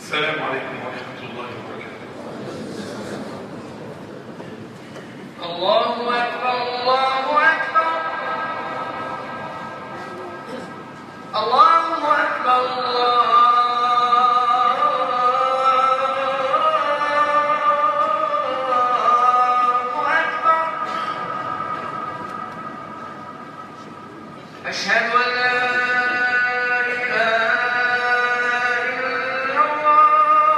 السلام عليكم ورحمة الله وبركاته الله أكبر الله أكبر الله أكبر الله أكبر أشهد أن لا إله إلا الله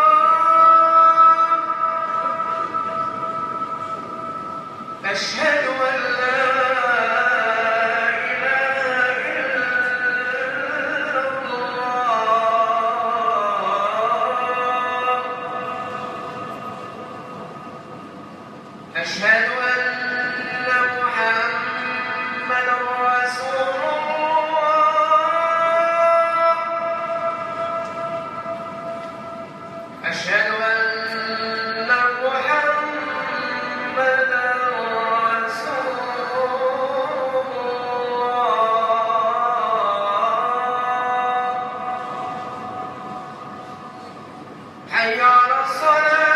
أشهد أن لا إله إلا الله أشهد أن محمدا رسول الله أشهد أن محمدا رسول الله حي على الصلاة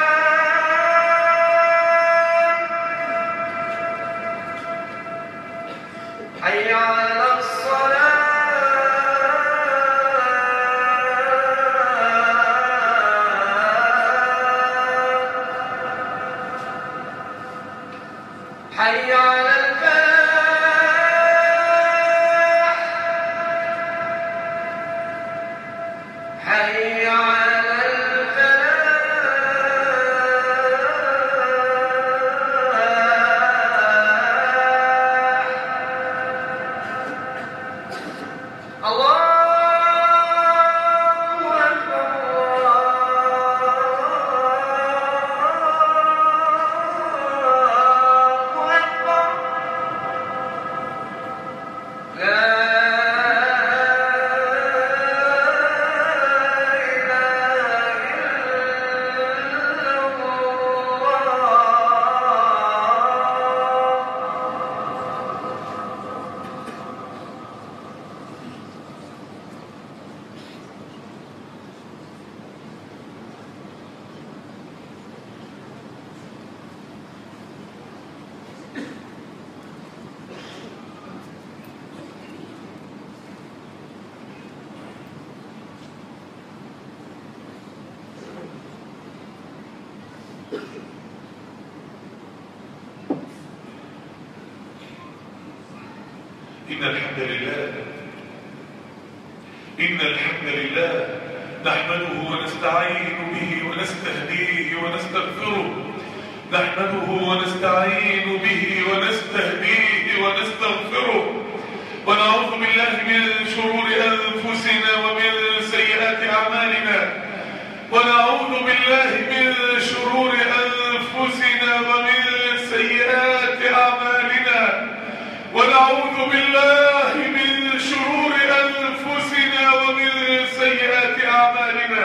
حي على الصلاة حي على الفلاح حي على الفلاح الله أكبر الله أكبر لا إله إلا الله إن الحمد لله إن الحمد لله نحمده ونستعين به ونستهديه ونستغفره نحمده ونستعين به ونستهديه ونستغفره ونعوذ بالله من شرور أنفسنا ومن سيئات أعمالنا ونعوذ بالله من شرور أنفسنا ومن سيئات أعمالنا ونعوذ بالله من شرور أنفسنا ومن سيئات أعمالنا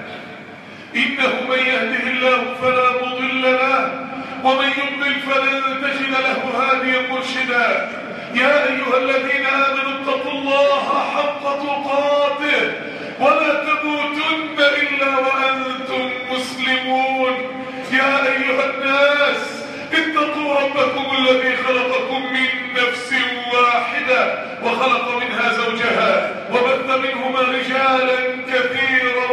إنه من يهده الله فلا مضل له ومن يضلل فلن تجد له هاديا مرشدا يا أيها الذين آمنوا اتقوا الله حق تقاته ولا تموتن إلا وأنتم مسلمون يا أيها الناس اتقوا ربكم الذي خلقكم من نفس واحدة وخلق منها زوجها وبث منهما رجالا كثيرا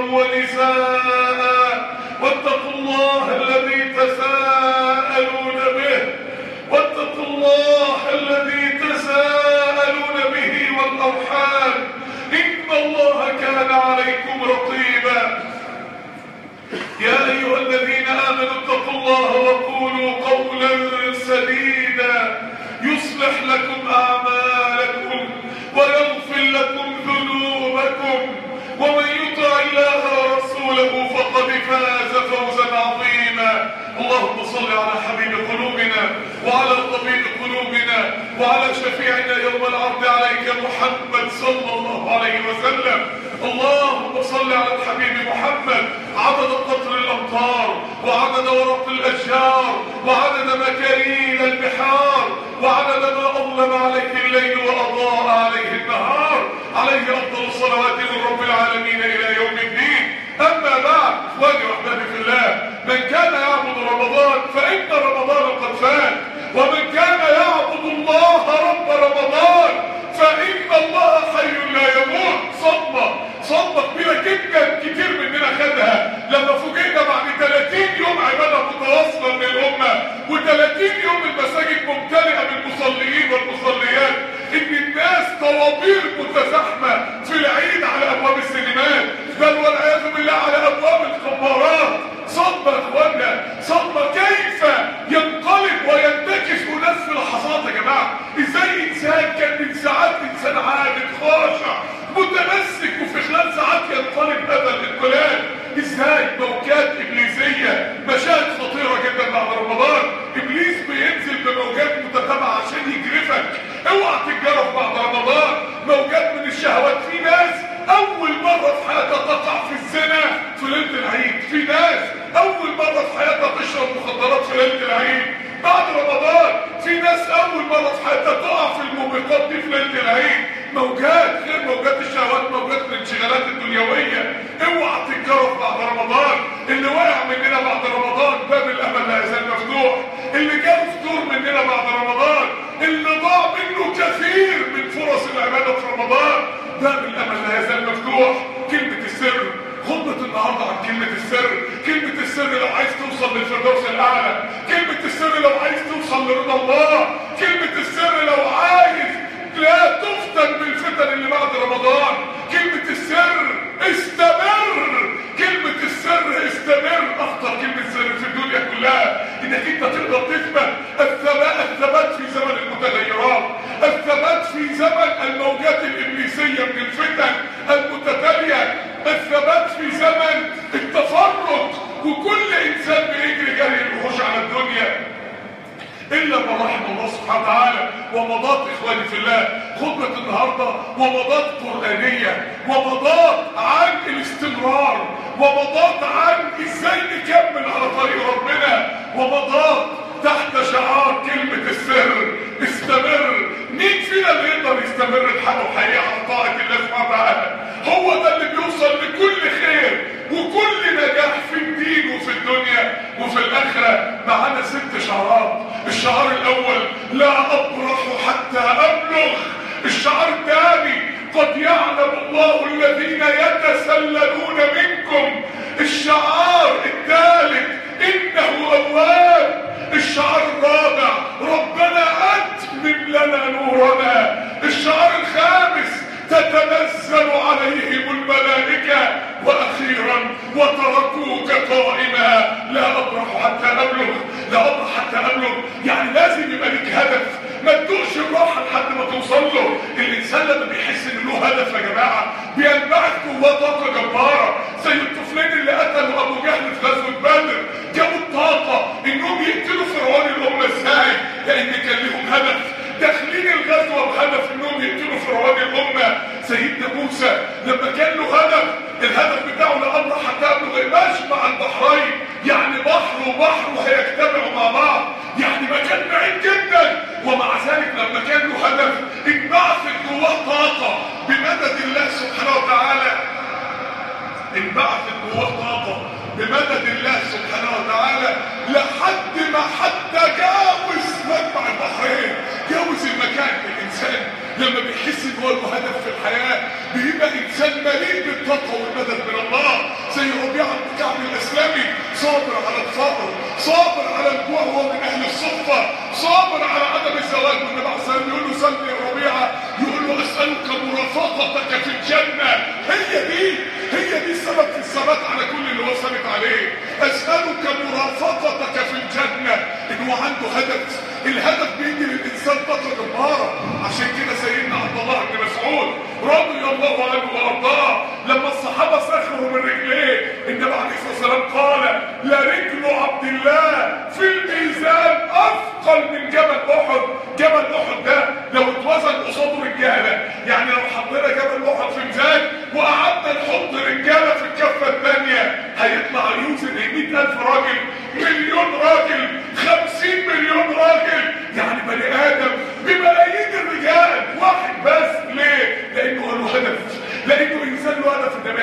ونساء واتقوا الله الذي تساءلون به واتقوا الله الذي تساءلون به والأرحام إن الله كان عليكم رقيبا يا أيها الذين آمنوا اتقوا الله وقولوا قولا سديدا يصلح لكم أعمالكم ويغفر لكم ذنوبكم ومن يطع الله ورسوله فقد فاز فوزا عظيما اللهم صل على حبيب قلوبنا وعلى طبيب قلوبنا وعلى شفيعنا يوم العرض عليك محمد صلى الله عليه وسلم اللهم صل على الحبيب محمد عدد قطر الأمطار وعدد ورق الأشجار وعدد مكارين البحار وعدد ما أظلم عليه الليل وأضاء عليه النهار عليه أفضل الصلوات من رب العالمين إلى يوم الدين أما بعد الله من كان يعبد رمضان فإن رمضان قد فات ومن كان يعبد الله رب رمضان فإن الله حي لا يموت صدمة صدمة كبيرة جدا كتير مننا خدها لما فوجئنا بعد 30 يوم عبادة متواصلة من الأمة و30 يوم المساجد ممتلئة بالمصلين والمصليات إن الناس طوابير متزاحمة في العيد على أبواب السينمات بل والعياذ بالله على أبواب الخمارات صدمة يا إخوانا صدمة كيف ينقلب وينتكس أناس في لحظات يا جماعة إزاي إنسان كان من ساعات إنسان عابد خاشع متمسك وفي خلال ساعات ينقلب هذا الانقلاب ازاي موجات ابليسيه مشاهد خطيره جدا بعد رمضان ابليس بينزل بموجات متتابعه عشان يجرفك اوعى تتجرف بعد رمضان موجات من الشهوات في ناس اول مره في حياتها تقع في الزنا في ليله العيد في ناس اول مره في حياتها تشرب مخدرات في ليله العيد بعد رمضان في ناس اول مره في حياتها تقع في الموبقات دي في ليله العيد موجات غير موجات الشهوات موجات الانشغالات الدنيويه اوعى تتجرف بعد رمضان اللي وقع مننا بعد رمضان باب الامل لا يزال مفتوح اللي جاب فطور مننا بعد رمضان اللي ضاع منه كثير من فرص العباده في رمضان باب الامل لا يزال مفتوح كلمه السر خطبة النهاردة عن كلمة السر كلمة السر لو عايز توصل للفردوس الأعلى كلمة السر لو عايز توصل لرضا الله كلمة السر لو عايز لا تفتن بالفتن اللي بعد رمضان كلمة السر استمر كلمة السر استمر أخطر كلمة سر في الدنيا كلها إنك أنت تقدر تثبت الثبات الثبات في زمن المتغيرات الثبات في زمن الموجات الإبليسية من الفتن المتتالية الثبات في زمن التفرق وكل إنسان بيجري جري الوحوش على الدنيا إلا من رحم الله سبحانه وتعالى ومضات إخواني في الله خطبة النهاردة ومضات قرآنية ومضات عن الاستمرار ومضات عن إزاي نكمل على طريق ربنا ومضات تحت شعار كلمة السر استمر مين فينا اللي يقدر يستمر الحق وحقيقة على طاعة الله سبحانه وتعالى هو ده اللي بيوصل لكل خير وكل نجاح في الدين وفي الدنيا وفي الآخرة معانا ست شعارات الشعار الأول لا أبرح حتى أبلغ الشعار الثاني قد يعلم الله الذين يتسللون منكم الشعار الثالث إنه أواب الشعار الرابع ربنا أتمم لنا نورنا الشعار الخامس تتنزل عليهم الملائكة وأخيرا وتركوك قائما لا أبرح حتى أبلغ لا أبرح حتى أبلغ يعني لازم يبقى لك هدف ما تدوقش الراحة لحد ما توصل له الإنسان لما بيحس إن له هدف يا جماعة بينبعث جواه طاقة جبارة زي الطفلين اللي قتلوا أبو جهل في غزوة بدر جابوا الطاقة إنهم يقتلوا فرعون الأمة إزاي؟ لأن كان لهم هدف داخلين الغزوة بهدف انهم يقتلوا فرعون الامة سيدنا موسى لما كان له هدف الهدف بتاعه لأمر حتى ابلغ مجمع البحرين يعني بحر وبحر هيجتمعوا مع بعض يعني مكان بعيد جدا ومع ذلك لما كان له هدف انبعثت جواه طاقة بمدد الله سبحانه وتعالى انبعثت جواه طاقة بمدد الله سبحانه وتعالى لحد ما حتى جاوز مجمع البحرين جاوز المكان الانسان لما بيحس ان هو له هدف في الحياه بيبقى انسان مليء بالطاقه والمدد من الله زي ربيعه بن كعب الاسلامي صابر على الفقر صابر على الجوع وهو من اهل الصفه صابر على عدم الزواج والنبي عليه الصلاه والسلام يقول له سلم يا ربيعه يقول له اسالك مرافقتك في الجنه هي دي هي دي السبب في الثبات على كل اللي هو ثابت عليه اسالك مرافقتك في الجنه ان هو عنده هدف الهدف بيجي للانسان طاقه جباره عشان كده سيدنا عبد الله بن مسعود رضي الله عنه وارضاه لما الصحابه سخروا من رجليه النبي عليه الصلاه والسلام قال لرجل عبد الله في الميزان اثقل من جبل احد جبل احد ده لو اتوزن قصاده رجاله يعني لو حطينا جبل احد في ميزان وقعدنا نحط رجاله في الكفه الثانيه هيطلع يوزن 100000 راجل مليون راجل 50 مليون راجل يعني بني ادم بملايين الرجال واحد بس ليه؟ لانه له هدف لانه انسان له هدف النبي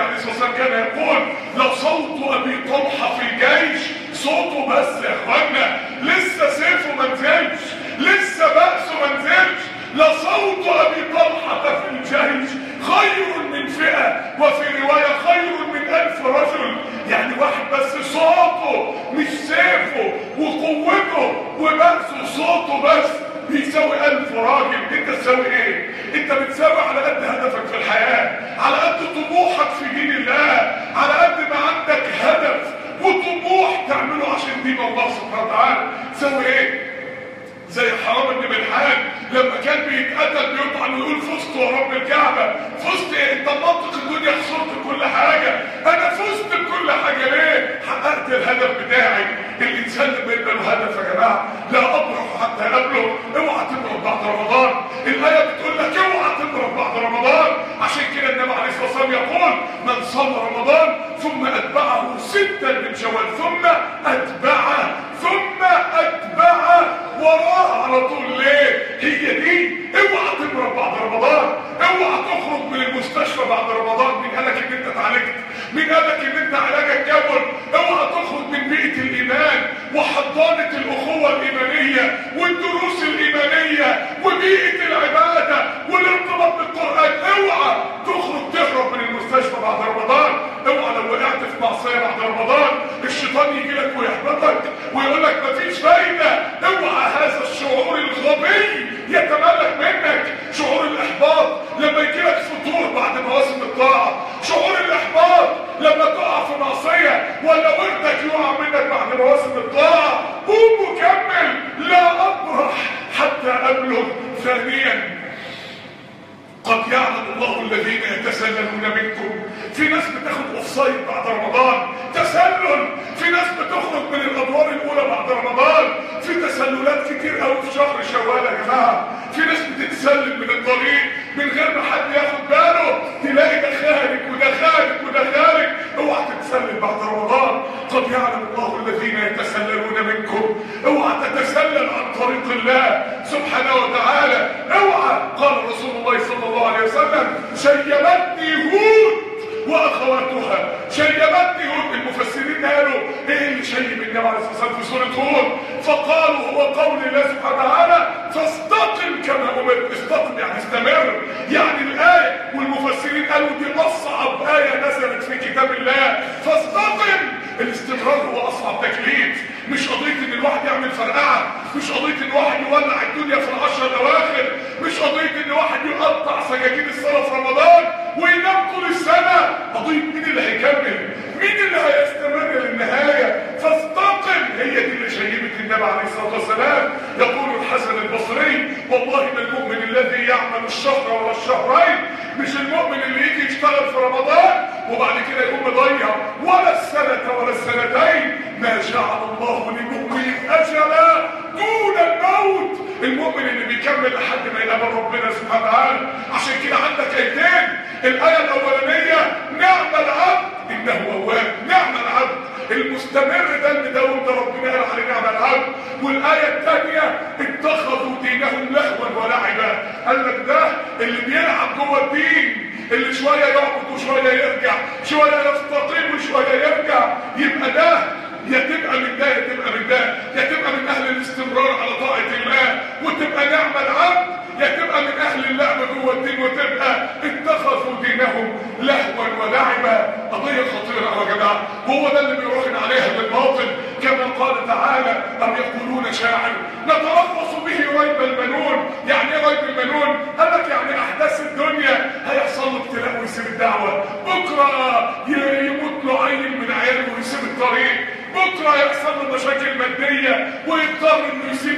عليه الصلاه والسلام كان يقول لو صوت ابي طلحه في الجيش صوته بس يا اخوانا لسه سيفه ما نزلش لسه بأسه ما نزلش لصوت ابي طلحه في الجيش خير من فئه وفي روايه خير من الف رجل يعني واحد بس صوته مش سيفه وقوته وبأسه صوته بس بيساوي ألف راجل انت تساوي ايه انت بتساوي على قد هدفك في الحياة على قد طموحك في دين الله على قد ما عندك هدف وطموح تعمله عشان دين الله سبحانه وتعالى تساوي ايه زي حرام بن ملحان لما كان بيتقتل بيطعن ويقول فزت ورب الكعبة فزت ايه انت منطق الدنيا خسرت كل حاجة انا فزت بكل حاجة ليه حققت الهدف بتاعي الانسان لما يبقى له هدف يا جماعة لا ابرح حتى قبله اوعى تمرض بعد رمضان الاية بتقول لك اوعى تمرض بعد رمضان عشان كده النبي عليه الصلاة والسلام يقول من صلى رمضان ثم اتبعه ستا من شوال ثم اتبعه ثم اتبعه وراه على طول ليه هي دي اوعى تمرض بعد رمضان اوعى تخرج من المستشفى بعد رمضان من قالك ان انت اتعالجت من قالك ان انت علاجك كمل اوعى تخرج من بيئه الايمان وحضانه الاخوه الايمانيه والدروس الايمانيه وبيئه العباده والارتباط بالقران اوعى تخرج تهرب من المستشفى بعد رمضان اوعى لو وقعت في معصيه بعد رمضان الشيطان يجي لك ويحبطك ويقول لك مفيش فايده اوعى هذا الشعور الغبي يتملك منك شعور الاحباط لما يجي لك فتور بعد مواسم الطاعه شعور الاحباط لما تقع في معصيه ولا وردك يقع منك بعد مواسم الطاعه قوم وكمل لا ابرح حتى ابلغ ثانيا قد يعلم الله الذين يتسللون منكم في ناس بتاخد اوفسايد بعد رمضان تسلل في ناس بتخرج من الادوار الاولى بعد رمضان في تسللات كتير قوي في شهر شوال يا جماعه في ناس بتتسلل من الطريق من غير ما حد ياخد باله تلاقي ده خارج وده خارج وده خارج اوعى تتسلل بعد رمضان قد يعلم الله الذين يتسللون منكم اوعى تتسلل عن طريق الله سبحانه وتعالى اوعى قال رسول الله صلى الله عليه وسلم شيبتني هود واخواتها شيبتني هود المفسرين قالوا ايه اللي شيب النبي عليه الصلاه والسلام في سوره هود فقالوا هو قول الله سبحانه وتعالى فاستقم كما امرت استقم يعني استمر يعني الايه والمفسرين قالوا دي اصعب ايه نزلت في كتاب الله فاستقم الاستمرار هو اصعب تكليف مش قضيه ان الواحد يعمل فرقعه مش قضيه ان واحد يولع الدنيا في العشر الاواخر مش قضيه ان واحد يقطع سجاجيد الصلاه في رمضان وينام طول السنه قضيه مين اللي هيكمل مين اللي هيستمر للنهايه فاستقم هي دي اللي شيبت النبي عليه الصلاه والسلام يقول الحسن البصري والله ما المؤمن الذي يعمل الشهر ولا الشهرين مش المؤمن اللي يجي يشتغل في رمضان وبعد كده يقوم يضيع ولا السنه ولا السنتين ما جعل الله لمؤمن اجلا دون الموت المؤمن اللي بيكمل لحد ما يقابل ربنا سبحانه وتعالى عشان كده عندك ايتين الايه الاولانيه نعم العبد انه اواب نعم العبد المستمر ده اللي داود ده ربنا قال عليه نعم العبد والايه الثانيه اتخذوا دينهم لهوا ولعبا قال لك ده اللي بيلعب جوه الدين اللي شويه يعبد وشويه يرجع شويه يستقيم وشويه يرجع يبقى ده يا تبقى من ده يا تبقى من ده يا تبقى من اهل الاستمرار على طاعه الله وتبقى نعم العبد يا تبقى من اهل اللعب جوه الدين وتبقى اتخذوا دينهم لهوا ولعبا قضيه خطيره يا جماعه وهو ده اللي بيروحنا عليها بالباطل كما قال تعالى ام يقولون شاعر نتربص به ريب المنون يعني ايه ريب المنون قال لك يعني احداث الدنيا هيحصل له ابتلاء ويسيب الدعوه بكره يموت له عيل من عياله ويسيب الطريق بكره يحصل له مشاكل ماديه ويضطر انه يسيب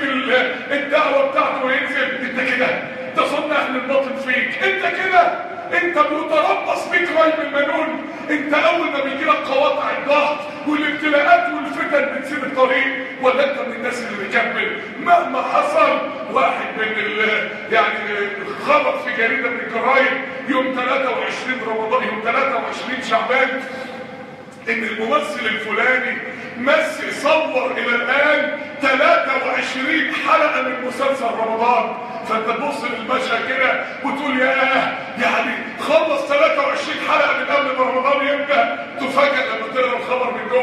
الدعوه بتاعته وينزل انت كده تظن اهل الباطل فيك انت كده انت بيتربص بيك ريب المنون انت اول ما بيجي لك قواطع الضغط والابتلاءات والفتن بتسيب الطريق ولا انت من الناس اللي بيكمل مهما حصل واحد من ال يعني خبر في جريده من الجرايد يوم 23 رمضان يوم 23 شعبان ان الممثل الفلاني مثل صور الى الان 23 حلقه من مسلسل رمضان فانت تبص للمشهد كده وتقول ياه يعني خلص 23 حلقه من قبل ما رمضان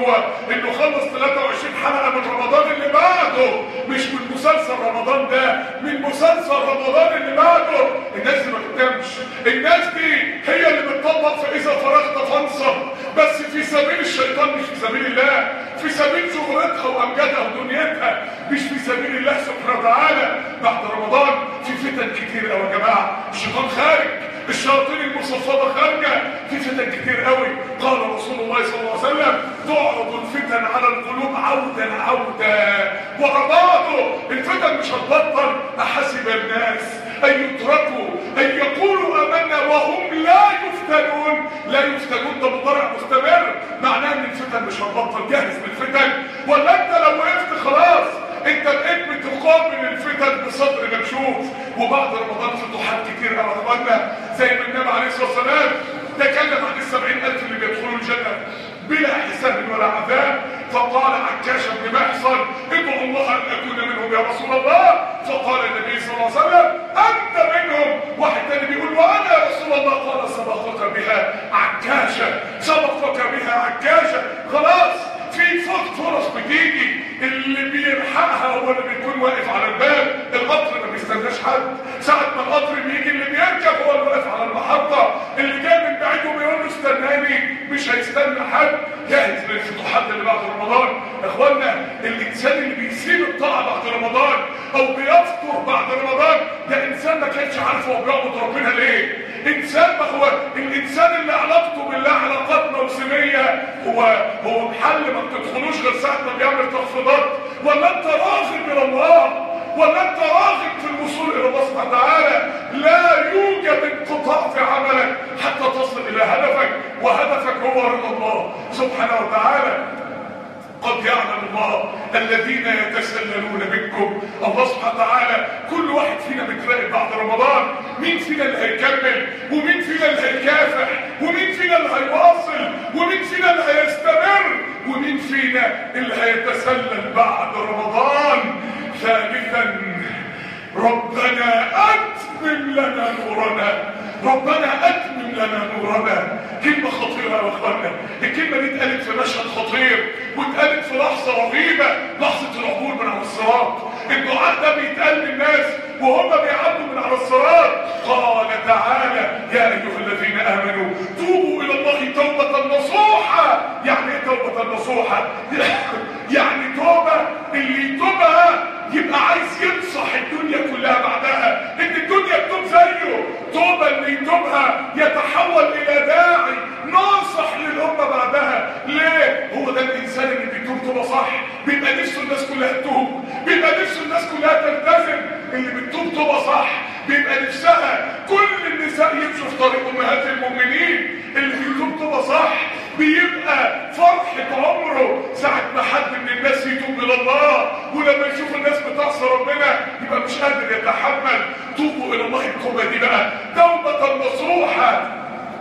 هو انه خلص 23 حلقه من رمضان اللي بعده مش من مسلسل رمضان ده من مسلسل رمضان اللي بعده الناس دي ما بتنامش الناس دي هي اللي بتطبق فاذا فرغت فانصب بس في سبيل الشيطان مش في سبيل الله في سبيل شهرتها وامجادها ودنيتها مش في سبيل الله سبحانه وتعالى بعد رمضان في فتن كتير قوي يا جماعه الشيطان خارج الشياطين المصفده خارجه في فتن كتير قوي قال رسول الله صلى الله عليه وسلم تعرض الفتن على القلوب عودا عودا ورا بعضه الفتن مش هتبطل احسب الناس ان يتركوا ان يقولوا امنا وهم لا يفتنون لا يفتنون ده مضارع مستمر معناه ان الفتن مش هتبطل جاهز بالفتن ولا انت لو وقفت خلاص انت بقيت بتقابل الفتن بصدر مكشوف وبعد رمضان فتوحات كتير قوي اخوانا زي ما النبي عليه الصلاه والسلام تكلم عن السبعين الف اللي بيدخلوا الجنه بلا حساب ولا عذاب فقال عكاش بن محصن ادعو الله ان اكون منهم يا رسول الله فقال النبي صلى الله عليه وسلم انت منهم واحد تاني بيقول وانا يا رسول الله قال سبقك بها عكاشه سبقك بها عكاشه خلاص في فوق فرص بتيجي اللي بيلحقها هو اللي بيكون واقف على الباب القطر ما بيستناش حد ساعة ما القطر بيجي اللي بيركب هو اللي واقف على المحطة اللي جاي من بعيد وبيقول له استناني مش هيستنى حد جاهز للفتوحات اللي بعد رمضان يا اخوانا الانسان اللي بيسيب الطاعة بعد رمضان او بيفطر بعد رمضان ده انسان ما كانش عارف هو بيعبد ربنا ليه انسان ما هو الانسان اللي علاقته بالله علاقات موسميه هو هو محل ما بتدخلوش غير ساعه ما بيعمل تخفيضات ولا انت راغب الى الله ولا انت راغب في الوصول الى الله سبحانه وتعالى لا يوجد انقطاع في عملك حتى تصل الى هدفك وهدفك هو رضا الله سبحانه وتعالى قد يعلم الله الذين يتسللون منكم الله سبحانه وتعالى كل واحد فينا بتراقب بعد رمضان مين فينا اللي هيكمل ومين فينا اللي هيكافح ومين فينا اللي هيواصل ومين فينا اللي هيستمر ومين فينا اللي هيتسلل بعد رمضان ثالثا ربنا اتمم لنا نورنا ربنا اتمم لنا نورنا كلمة خطيرة يا اخوانا الكلمة دي اتقالت في مشهد خطير واتقالت في لحظة رهيبة لحظة العبور من على الصراط الدعاء ده بيتقال للناس وهم بيعدوا من على الصراط قال تعالى يا ايها الذين امنوا توبوا الى الله توبة نصوحة يعني ايه توبة نصوحة يعني توبة اللي يتوبها يبقى عايز ينصح الدنيا كلها بعدها ان الدنيا تتوب زيه توبة اللي يتوبها يتحول الى داعي ناصح للأمة بعدها ليه هو ده الانسان اللي بيتوب توبة صح بيبقى نفسه الناس كلها تتوب بيبقى نفسه الناس كلها تلتزم اللي بتتوب توبة صح بيبقى نفسها كل النساء يمشوا في طريق امهات المؤمنين اللي بيتوب توبة صح بيبقى فرحة عمره ساعة ما حد من الناس يتوب إلى الله ولما يشوف الناس بتعصى ربنا يبقى مش قادر يتحمل توبوا إلى الله التوبة دي بقى توبة نصوحة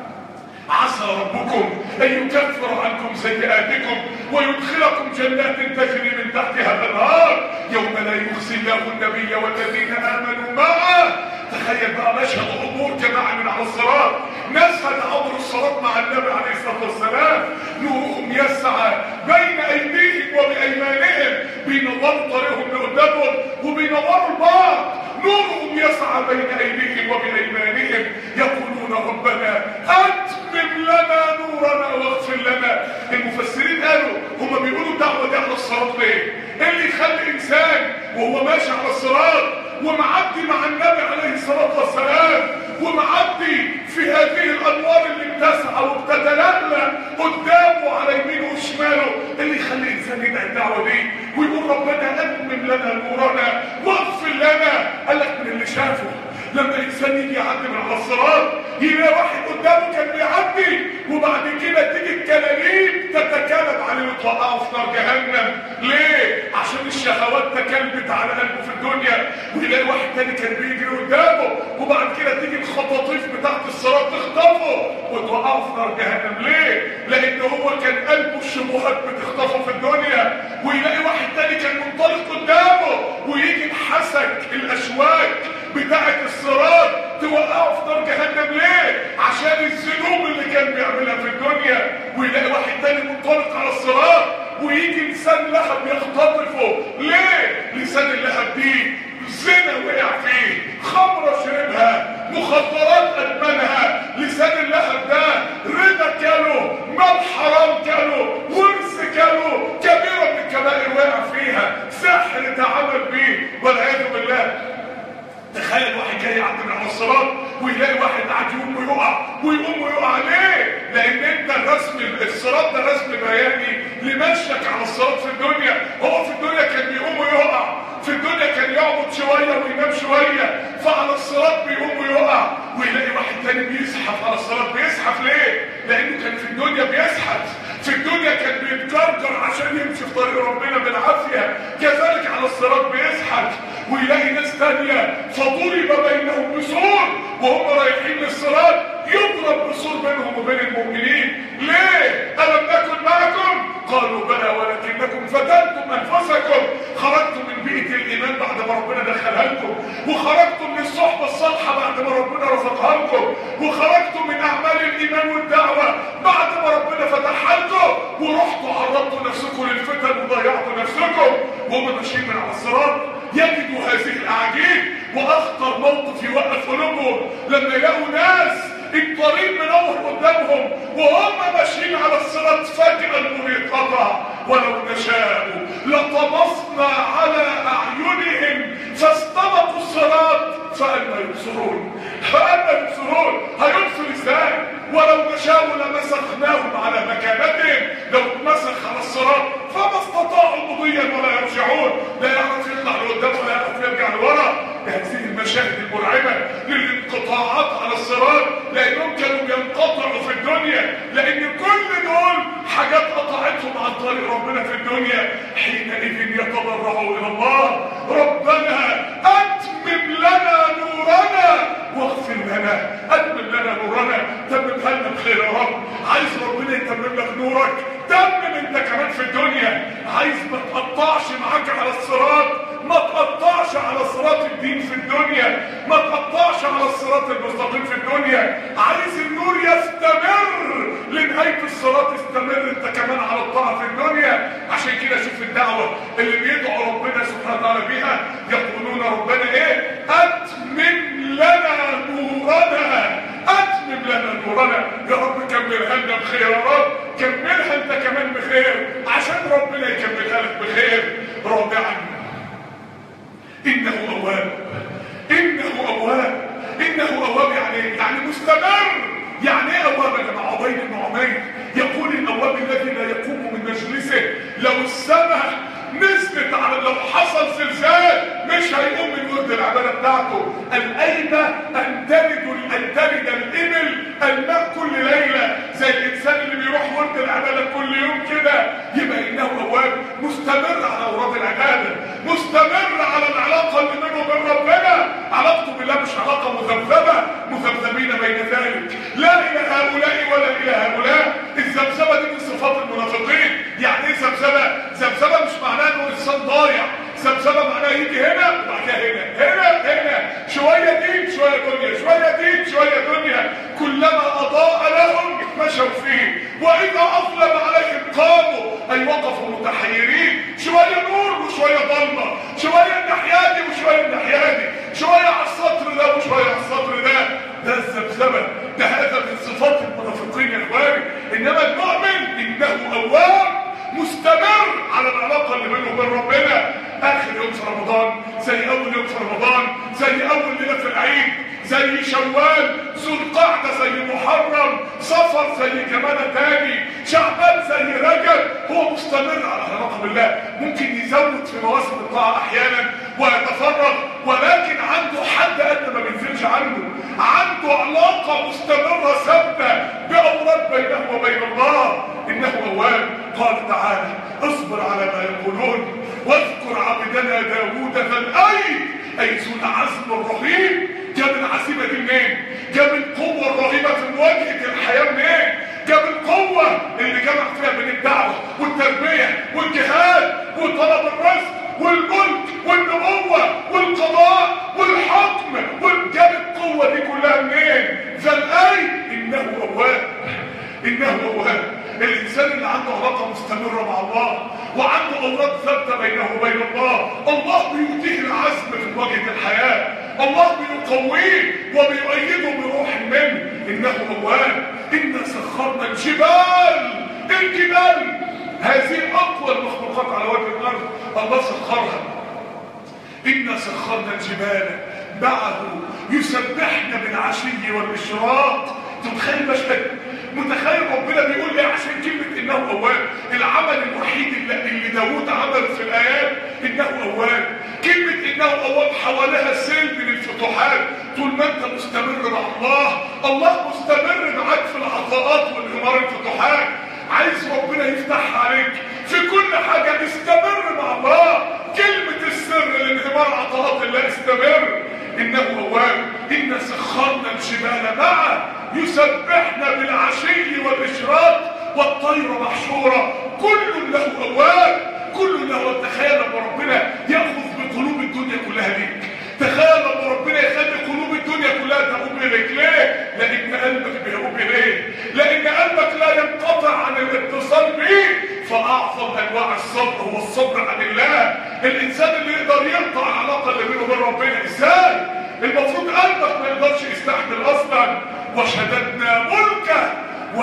عسى ربكم أن يكفر عنكم سيئاتكم ويدخلكم جنات تجري من تحتها الأنهار يوم لا يخزي الله النبي والذين آمنوا معه تخيل بقى مشهد عبور جماعة من على الصراط ناس هتعبر الصراط مع النبي عليه الصلاة والسلام نورهم يسعى بين أيديهم وبأيمانهم بينوروا طريقهم لقدامهم وبينوروا البعض نورهم يسعى بين أيديهم وبأيمانهم يقولون ربنا أتمم لنا نورنا واغفر لنا المفسرين قالوا هما بيقولوا الدعوة دي على الصراط ليه؟ ايه اللي يخلي إنسان وهو ماشي على الصراط ومعدي مع النبي عليه الصلاة والسلام ومعدي في هذه الأنوار اللي بتسعى وبتتلألأ قدامه على يمينه وشماله اللي يخلي الإنسان يدعي الدعوة دي ويقول ربنا أتمم لنا نورنا واغفر لنا قال لك من اللي شافه لما الانسان يجي يعدي من على الصراط يلاقي واحد قدامه كان بيعدي وبعد كده تيجي الكلاليب تتكالب عليه وتوقعه في نار جهنم ليه؟ عشان الشهوات تكلبت على قلبه في الدنيا ويلاقي واحد تاني كان بيجري قدامه وبعد كده تيجي الخطاطيف بتاعت الصراط تخطفه وتوقعه في نار جهنم ليه؟ لان هو كان قلبه الشبهات بتخطفه في الدنيا ويلاقي واحد تاني كان منطلق قدامه ويجي بحسك الاشواك بتاعت الصراط توقعه في نار جهنم ليه؟ عشان الذنوب اللي كان بيعملها في الدنيا ويلاقي واحد تاني منطلق على الصراط لسان لهب يختطفه ليه لسان اللهب دي زنا وقع فيه خمرة شربها مخدرات أدمنها لسان اللهب ده ربا كاله مال حرام كاله ورث كاله كبيرة من الكبائر وقع فيها سحر تعامل بيه والعياذ بالله تخيل واحد جاي يعدي من على الصراط ويلاقي واحد قاعد يقوم ويقع ويقوم ويقع ليه؟ لان انت الرسم الصراط ده رسم بياني لمشيك على الصراط في الدنيا هو في الدنيا كان بيقوم ويقع في الدنيا كان يعبد شويه وينام شويه فعلى الصراط بيقوم ويقع ويلاقي واحد تاني بيزحف على الصراط بيزحف ليه؟ لانه كان في الدنيا بيزحف في الدنيا كان بيتجرجر عشان يمشي في طريق ربنا بالعافيه كذلك على الصراط بيزحف ويلاقي ناس تانية فضرب بينهم بسور وهم رايحين للصراط يضرب بسور بينهم وبين المؤمنين ليه؟ ألم نكن معكم؟ قالوا بلى ولكنكم فتنتم أنفسكم خرجتم من بيئة الإيمان بعد ما ربنا دخلها لكم وخرجتم من الصحبة الصالحة بعد ما ربنا رزقها لكم وخرجتم من أعمال الإيمان والدعوة بعد ما ربنا فتحها لكم ورحتوا عرضتوا نفسكم للفتن وضيعتوا نفسكم وهم ماشيين من على الصراط يجدوا هذه الاعاجيب واخطر موقف يوقف قلوبهم لما يلاقوا ناس الطريق منور قدامهم وهم ماشيين على الصراط فجأة النور يتقطع ولو نشاء لطمسنا على أعينهم فاستبقوا الصراط فأنا يبصرون فأنا يبصرون هيبصر ازاي ولو نشاء لمسخناهم على مكانتهم لو اتمسخ على الصراط فما استطاعوا مضيا ولا يرجعون لا يعرف يطلع لقدام ولا يعرف يرجع لورا هذه المشاهد المرعبة للانقطاعات على الصراط لأنهم كانوا بينقطعوا في الدنيا لأن كل دول حاجات قطعتهم عن طريق ربنا في الدنيا حينئذ يتضرعوا إلى الله ربنا أتمم لنا نورنا واغفر لنا أتمم لنا نورنا تممها لنا بخير يا رب عايز ربنا يتمم لك نورك تمم انت كمان في الدنيا عايز ما تقطعش معاك على الصراط ما تقطعش على صراط الدين في الدنيا ما تقطعش على الصراط المستقيم في الدنيا عايز النور يستمر لنهاية الصراط استمر انت كمان على الطاعة في الدنيا عشان كده شوف الدعوة اللي بيدعو ربنا سبحانه وتعالى بيها يقولون ربنا ايه اتمم لنا نورنا اتمم لنا نورنا يا رب كملها لنا بخير يا رب كملها انت كمان بخير عشان ربنا يكملها لك بخير رابعا انه اواب انه اواب انه اواب يعني ايه يعني مستمر يعني ايه اواب يا جماعه عبيد بن عمير يقول الاواب الذي لا يقوم من مجلسه لو السماء نزلت على لو حصل زلزال مش هيقوم من ورد العباده بتاعته الايبه ان تلد ان تلد الابل الماء كل ليله زي الانسان اللي بيروح ورد العباده كل يوم كده يبقى انه اواب مستمر على اوراد العباده مستمر على العلاقه اللي بينه وبين ربنا علاقته بالله مش علاقه مذبذبه مذبذبين بين ذلك لا الى هؤلاء ولا الى هؤلاء الذبذبه دي من صفات المنافقين يعني ايه ذبذبه ذبذبه مش معناه انه انسان ضايع ذبذبه معناه يجي هنا وبعد كده هنا هنا هنا شويه دين شويه دنيا شويه دين شويه دنيا كلما اضاء لهم مشوا فيه واذا اظلم عليهم قاموا اي وقفوا متحيرين شويه نور وشويه ضلمه شويه الناحيه دي وشويه الناحيه دي شويه على السطر ده وشويه على السطر ده ده الذبذبه ده هذا من صفات المنافقين يا اخواني انما المؤمن انه اواب مستمر على العلاقه اللي بينه وبين ربنا اخر يوم في رمضان زي اول يوم في رمضان زي اول ليله في العيد زي شوال ذو القعده زي محرم صفر زي جمادة تاني شعبان زي رجب هو مستمر على العلاقه بالله ممكن يزود في مواسم الطاعه احيانا ويتفرغ ولكن عنده حد ادنى ما بينزلش عنده عنده علاقه مستمره ثابته باوراد بينه وبين الله انه اواب قال تعالى اصبر على ما يقولون واذكر عبدنا داوود ذا الايد اي ذو العزم الرهيب جاب العزيمه دي منين جاب القوه الرهيبه في مواجهه الحياه منين جاب القوه اللي جمع فيها بين الدعوه والتربيه والجهاد وطلب الرزق والملك والنبوه والقضاء والحكم وجاب القوه دي كلها منين ذا الايد انه اواب انه اواب الانسان اللي عنده علاقه مستمره مع الله وعنده اوراد ثابته بينه وبين الله الله بيؤتيه العزم في مواجهه الحياه الله بيقويه وبيؤيده بروح منه انه اواب انا سخرنا الجبال الجبال هذه اقوى المخلوقات على وجه الارض الله سخرها إنا سخرنا الجبال معه يسبحن بالعشي والإشراق تتخيل مشهد متخيل ربنا بيقول ايه عشان كلمة انه اواب العمل الوحيد اللي, اللي داوود عمله في الايات انه اواب كلمة انه اواب حواليها سلم للفتوحات طول ما انت مستمر مع الله الله مستمر معاك في العطاءات والغمار الفتوحات عايز ربنا يفتحها عليك في كل حاجة استمر مع الله كلمة السر لانهمار عطاءات الله استمر انه اواب انا سخرنا الجبال معه يسبحن بالعشي والاشراق والطير محشورة كل له اواب كل له تخيل لما ربنا ياخذ بقلوب الدنيا كلها ليك تخيل لما ربنا يخلي قلوب الدنيا كلها تقوم اليك ليه لان قلبك بيقوم اليه لان قلبك لا ينقطع عن الاتصال به فاعظم انواع الصبر هو الصبر عن الله الانسان اللي يقدر يقطع العلاقه اللي بينه وبين ربنا ازاي المفروض قلبك ما يقدرش يستحمل اصلا وشددنا ملكه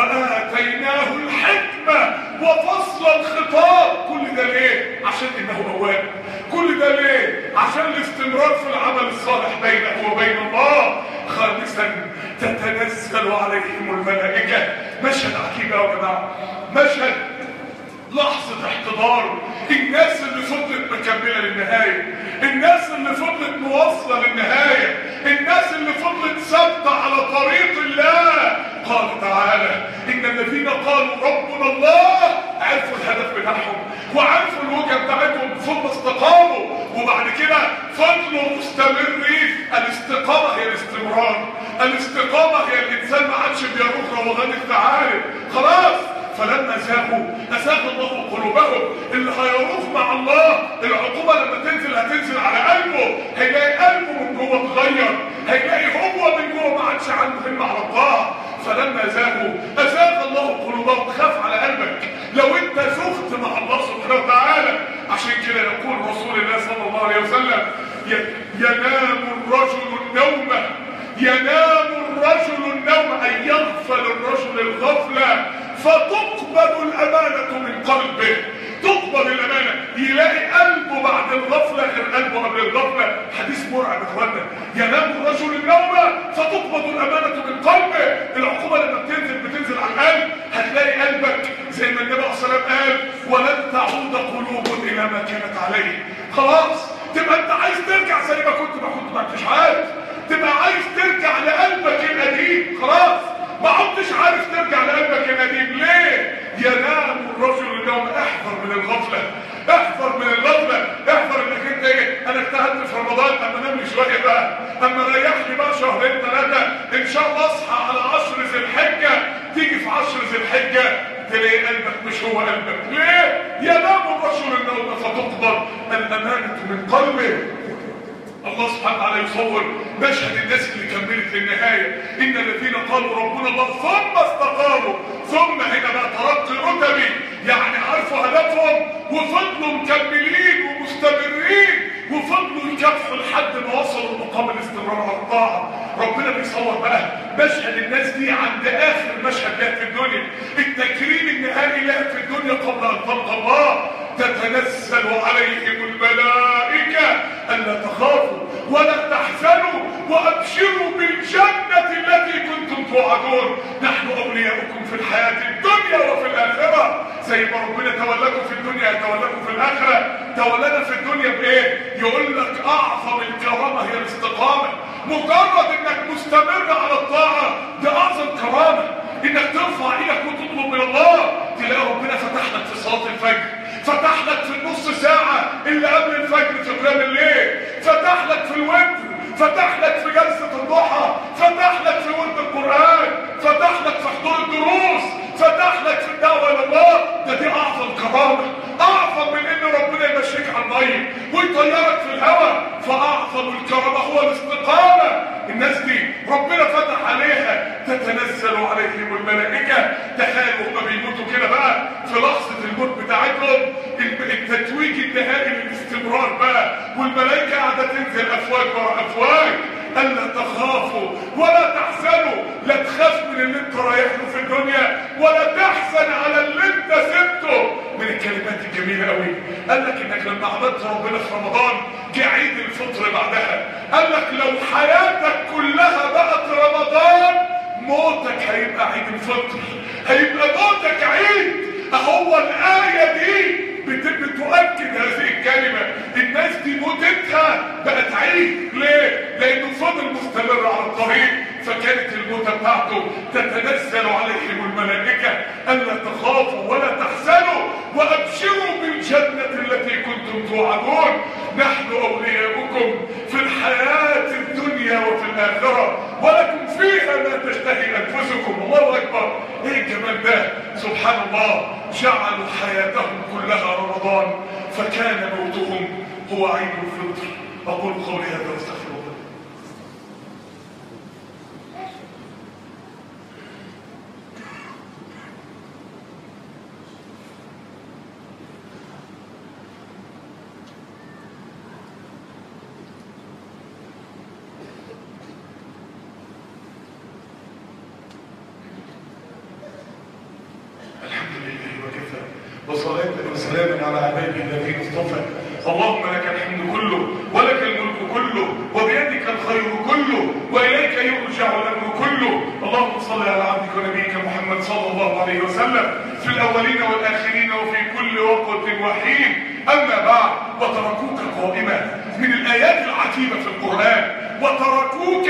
واتيناه الحكمه وفصل الخطاب كل ده ليه عشان انه اواب كل ده ليه عشان الاستمرار في العمل الصالح بينه وبين الله خامسا تتنزل عليهم الملائكه مشهد عجيب يا جماعه مشهد لحظة احتضار الناس اللي فضلت مكملة للنهاية الناس اللي فضلت مواصلة للنهاية الناس اللي فضلت ثابتة على طريق الله قال تعالى إن الذين قالوا ربنا الله عرفوا الهدف بتاعهم وعرفوا الوجهة بتاعتهم ثم استقاموا وبعد كده فضلوا مستمرين الاستقامة هي الاستمرار الاستقامة هي الإنسان ما عادش بيروح روغان الثعالب خلاص فلما زاغوا أزاغ الله قلوبهم اللي هيروح مع الله العقوبة لما تنزل هتنزل على قلبه هيلاقي قلبه من جوه اتغير هيلاقي هو من جوه ما عادش عنده همة على الله فلما زاغوا أزاغ الله قلوبهم خاف على قلبك لو انت زغت مع الله سبحانه وتعالى عشان كده يقول رسول الله صلى الله عليه وسلم ي- ينام الرجل النوم ينام الرجل النوم أن يغفل الرجل الغفلة فتقبل الأمانة من قلبه تقبل الأمانة يلاقي قلبه بعد الغفلة غير قلبه قبل الغفلة حديث مرعب يا اخوانا ينام الرجل النوم فتقبض الأمانة من قلبه العقوبة لما بتنزل بتنزل على القلب هتلاقي قلبك زي ما النبي عليه الصلاة والسلام قال ولن تعود قلوب إلى ما كانت عليه خلاص تبقى انت عايز ترجع زي ما كنت ما كنت ما انتش عارف تبقى عايز ترجع لقلبك القديم خلاص ما عدتش عارف ترجع لقلبك القديم ليه ينام الرجل اليوم احذر من الغفله احذر من الغفله احذر انك انت ايه انا اجتهدت في رمضان اما انام لي شويه بقى اما ريح لي بقى شهرين ثلاثه ان شاء الله اصحى على عشر ذي الحجه تيجي في عشر ذي الحجه تلاقي قلبك مش هو قلبك ليه ينام الرجل النوم فتقبض الامانه من قلبه الله سبحانه وتعالى يصور مشهد الناس اللي كملت للنهاية إن الذين قالوا ربنا الله ثم استقاموا ثم هنا بقى ترقي رتبي يعني عرفوا هدفهم وفضلوا مكملين ومستمرين وفضلوا يكافحوا لحد ما وصلوا لمقام الاستمرار على الطاعة ربنا بيصور بقى مشهد الناس دي عند آخر مشهد لها في الدنيا التكريم النهائي لها في الدنيا قبل أن تلقى الله تتنزل عليهم الملائكة ألا تخافوا ولا تحزنوا وأبشروا بالجنة التي كنتم توعدون نحن أولياؤكم في الحياة الدنيا وفي الآخرة زي ما ربنا تولاكم في الدنيا يتولاكم في الآخرة تولانا في الدنيا بإيه؟ يقول لك أعظم الكرامة هي الاستقامة مجرد إنك مستمر على الطاعة ده أعظم كرامة إنك ترفع إيدك وتطلب من الله تلاقي ربنا فتح لك في صلاة الفجر فتح لك في النص ساعة اللي قبل الفجر في قيام الليل فتح لك في الوتر فتح لك في جلسة الضحى فتح لك في ورد القرآن فتح لك في حضور الدروس فتح لك في الدعوة إلى الله ده دي أعظم كرامة أعظم من إن ربنا يمشيك على المية ويطيرك في الهواء فأعظم الكرامة هو الاستقامة الناس دي ربنا فتح عليها تتنزل عليهم الملائكة تخيلوا هما بيموتوا كده بقى في لحظة الموت بتاعتهم النهائي للاستمرار بقى والملائكه قاعده تنزل افواج ورا افواج الا تخافوا ولا تحزنوا لا تخاف من اللي انت رايح له في الدنيا ولا تحزن على اللي انت سبته من الكلمات الجميله قوي قال لك انك لما عبدت ربنا في رمضان جه عيد الفطر بعدها قال لك لو حياتك كلها بقت رمضان موتك هيبقى عيد الفطر هيبقى موتك عيد هو الآية دي بت- بتؤكد هذه الكلمة الناس دي موتتها بقت عيد ليه؟ لأنه فضل مستمر على الطريق فكانت الموتة بتاعته تتنزل عليهم الملائكة ألا تخافوا ولا تحزنوا وأبشروا بالجنة التي كنتم توعدون نحن أولياؤكم في الحياة الدنيا وفي الآخرة ولكم فيها ما تشتهي أنفسكم الله أكبر إيه الجمال ده سبحان الله جعلوا حياتهم كلها رمضان فكان موتهم هو عيد الفطر أقول قولي هذا واستغفر الله الحمد لله وكفى وصلاة وسلاما على عباده الذين اصطفى اللهم لك الحمد كله ولك الملك كله وبيدك الخير كله واليك يرجع الامر كله اللهم صل على عبدك ونبيك محمد صلى الله عليه وسلم في الاولين والاخرين وفي كل وقت وحين اما بعد وتركوك قائما من الايات العجيبه في القران وتركوك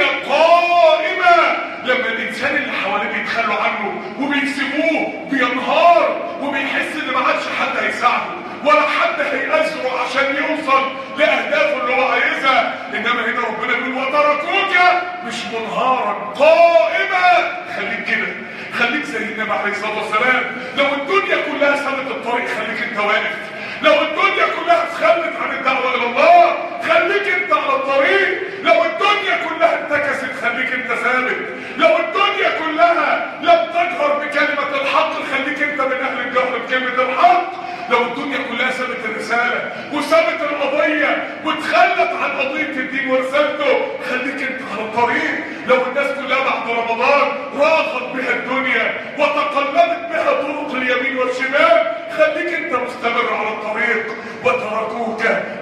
قائما لما الانسان اللي حواليه بيتخلوا عنه وبيسيبوه بينهار وبيحس ان ما عادش حد هيساعده ولا حد هيأزره عشان يوصل لاهدافه اللي هو عايزها انما هنا ربنا بيقول وتركوك مش منهارا قائما خليك كده خليك زي النبي عليه الصلاه والسلام لو الدنيا كلها سابت الطريق خليك انت واقف لو الدنيا كلها اتخلت عن الدعوه الى الله خليك انت على الطريق لو الدنيا كلها انتكست خليك انت ثابت لو الدنيا كلها لم تجهر بكلمه الحق خليك انت من اهل الجهر بكلمه الحق لو الدنيا كلها سابت الرسالة وسابت القضية واتخلت عن قضية الدين ورسالته خليك انت على الطريق لو الناس كلها بعد رمضان راغت بها الدنيا وتقلبت بها طرق اليمين والشمال خليك انت مستمر على الطريق وتركوك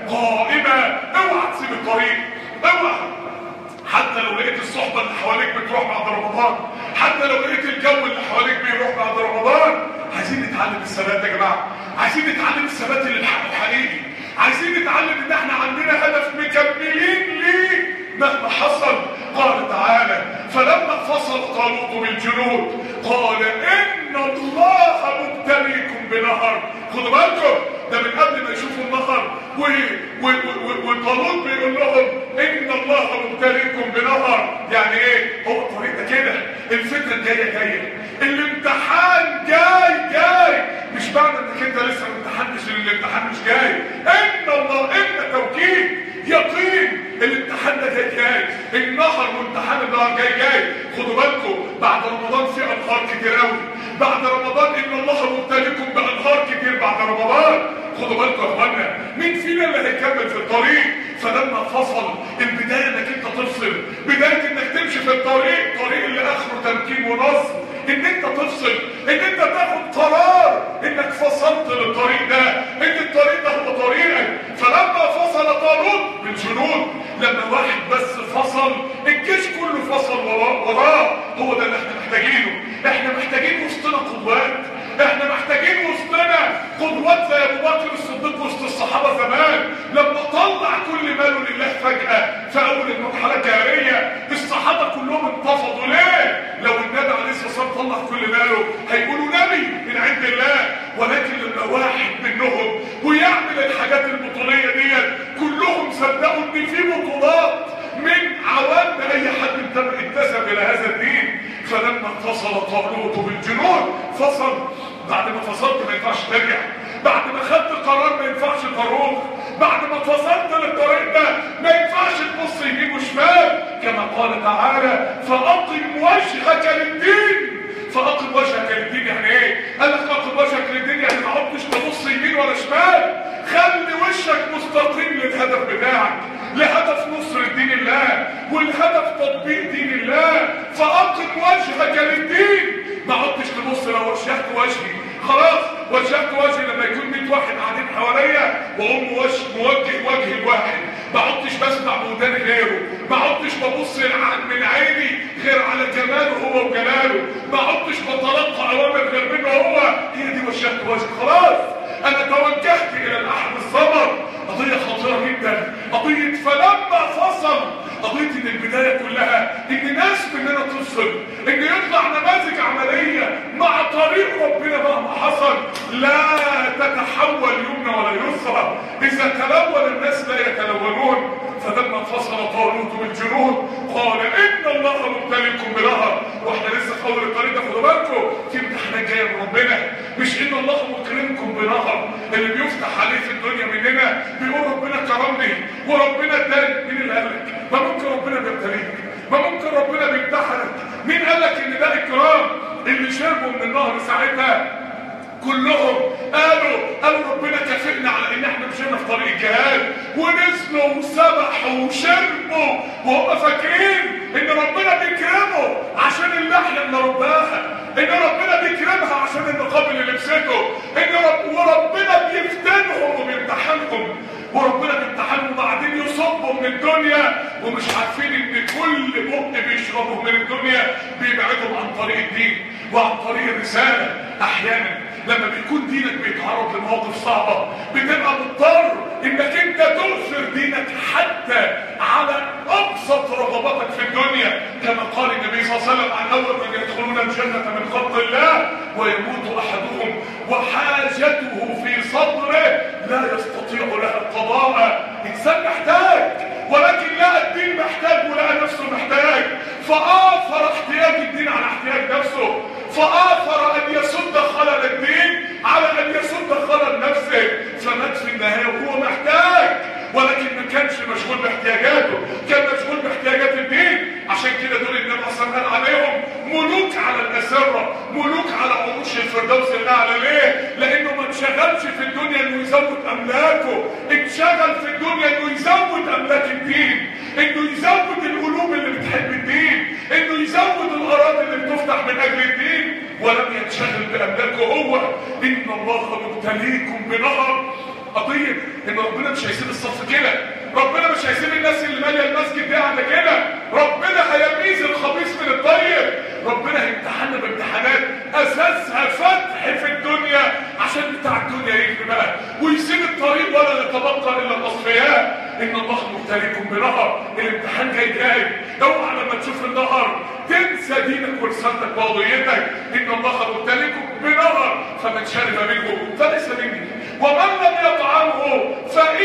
قائمة اوعى تسيب الطريق اوعى حتى لو لقيت الصحبة اللي حواليك بتروح بعد رمضان حتى لو لقيت الجو اللي حواليك بيروح بعد رمضان عايزين نتعلم الثبات يا جماعة عايزين نتعلم الثبات اللي الحق حقيقي عايزين نتعلم ان احنا عندنا هدف مكملين ليه مهما حصل قال تعالى فلما فصل طالوت بالجنود قال ان الله مبتليكم بنهر خدوا بالكم ده من قبل ما يشوفوا النهر و- و- و- وطالوت بيقول لهم ان الله مبتليكم بنهر يعني ايه هو الطريق ده كده الفتنه جايه جايه الامتحان جاي جاي مش معنى انك انت لسه ما امتحنتش ان الامتحان مش جاي ان الله ان توكيد يقين الامتحان ده جاي جاي النهر وامتحان النهر جاي جاي خدوا بالكم بعد رمضان في انهار كتير قوي بعد رمضان ان الله مبتليكم بانهار كتير بعد رمضان خدوا بالكم يا اخوانا مين فينا اللي هيكمل في الطريق فلما فصل البدايه انك انت تفصل بدايه انك تمشي في الطريق طريق اللي اخره تمكين ونصر ان انت تفصل ان انت تاخد قرار انك فصلت للطريق ده ان الطريق ده هو طريقك فلما فصل طالوت بالجنود لما واحد بس فصل الجيش كله فصل وراه وراه هو ده اللي احنا محتاجينه احنا محتاجين وسطنا قدوات احنا محتاجين وسطنا قدوات زي ابو بكر الصديق وسط الصحابه زمان لما طلع كل ماله لله فجاه في اول المرحله الجاهليه الصحابه كلهم انتفضوا ليه؟ لو النبي عليه الصلاه والسلام طلع كل ماله هيقولوا نبي من عند الله ولكن لما واحد منهم ويعمل الحاجات البطوليه ديت كلهم صدقوا ان في بطولات من عوام اي حد انتم- انتسب الى هذا الدين فلما فصل طالوت بالجنود فصل بعد ما فصلت ما ينفعش ترجع بعد ما خدت قرار ما ينفعش تروح بعد ما فصلت للطريق ده ما ينفعش تبص يمين وشمال كما قال تعالى فأقم وجهك للدين فأقم وجهك للدين يعني ايه؟ قال لك أقم وجهك للدين يعني ما عدتش تبص يمين ولا شمال خلي عشان الدين ما عدتش تبص لو وجهت وجهي خلاص وجهت وجهي لما يكون 100 واحد قاعدين حواليا واقوم وجه موجه وجهي الواحد ما عدتش بسمع بوداني غيره ما عدتش ببص الع- من عيني غير على جماله هو وجلاله ما عدتش بتلقى اوامر غير منه هو هي دي وجهت وجهي خلاص انا توجهت الى الاحد الصمد قضية خطيرة جدا قضية فلما فصل قضية ان البداية كلها ان ناس مننا تفصل ان يطلع نماذج عملية مع طريق ربنا مهما حصل لا تتحول يمنى ولا يسرى اذا تلون الناس لا يتلونون فلما فصل طالوت بالجنود قال ان الله مبتليكم بنهر واحنا لسه في اول الطريق ده خدوا بالكم في امتحانات جايه من ربنا مش ان الله مكرمكم بنهر اللي بيفتح عليه في الدنيا مننا بيقول ربنا كرمني وربنا اداني مين اللي قال لك؟ ما ممكن ربنا بيبتليك ما ممكن ربنا بيمتحنك مين قال لك ان ده اكرام اللي شربوا من النهر ساعتها كلهم قالوا قالوا ربنا كافئنا على ان احنا مشينا في طريق الجهاد ونزلوا وسبحوا وشربوا وهم فاكرين ان ربنا بيكرمه عشان اللحيه اللي رباها ان ربنا بيكرمها عشان النقاب اللي لبسته ان رب وربنا بيفتنهم وبيمتحنهم وربنا بيمتحنهم وبعدين يصبوا من الدنيا ومش عارفين ان كل بق بيشربه من الدنيا بيبعدهم عن طريق الدين وعن طريق الرساله احيانا لما بيكون دينك بيتعرض لمواقف صعبة بتبقى مضطر انك انت تؤثر دينك حتى على ابسط رغباتك في الدنيا كما قال النبي صلى الله عليه وسلم عن اول من يدخلون الجنة من خلق الله ويموت احدهم وحاجته في صدره لا يستطيع لها القضاء انسان محتاج ولكن لا الدين محتاج ولا نفسه محتاج فآثر احتياج الدين على احتياج نفسه فآثر أن يسد خلل الدين على أن يسد خلل نفسه فمات في النهاية وهو محتاج ولكن ما كانش مشغول باحتياجاته كان مشغول باحتياجات الدين عشان كده دول النبي صلى الله عليه وسلم قال عليهم ملوك على الأسرة ملوك على عروش الفردوس الأعلى ليه؟ لأنه ما انشغلش في الدنيا إنه يزود أملاكه انشغل في الدنيا إنه يزود أملاك الدين إنه يزود القلوب اللي بتحب الدين إنه يزود الأراضي اللي بتفتح من أجل الدين ولم ينشغل بأملاكه هو إن الله مبتليكم بنهر قضية ان ربنا مش هيسيب الصف كده ربنا مش هيسيب الناس اللي ماليه المسجد دي قاعده كده ربنا هيميز الخبيث من الطيب ربنا هيمتحنا بامتحانات اساسها فتح في الدنيا عشان بتاع الدنيا يجري بقى ويسيب الطريق ولا يتبقى الا الاصفياء ان الله مبتليكم بنهر الامتحان جاي جاي اوعى لما تشوف النهر تنسى دينك ورسالتك وقضيتك ان الله مبتليكم بنهر فمن شرب منه فليس مني ومن لم يطعمه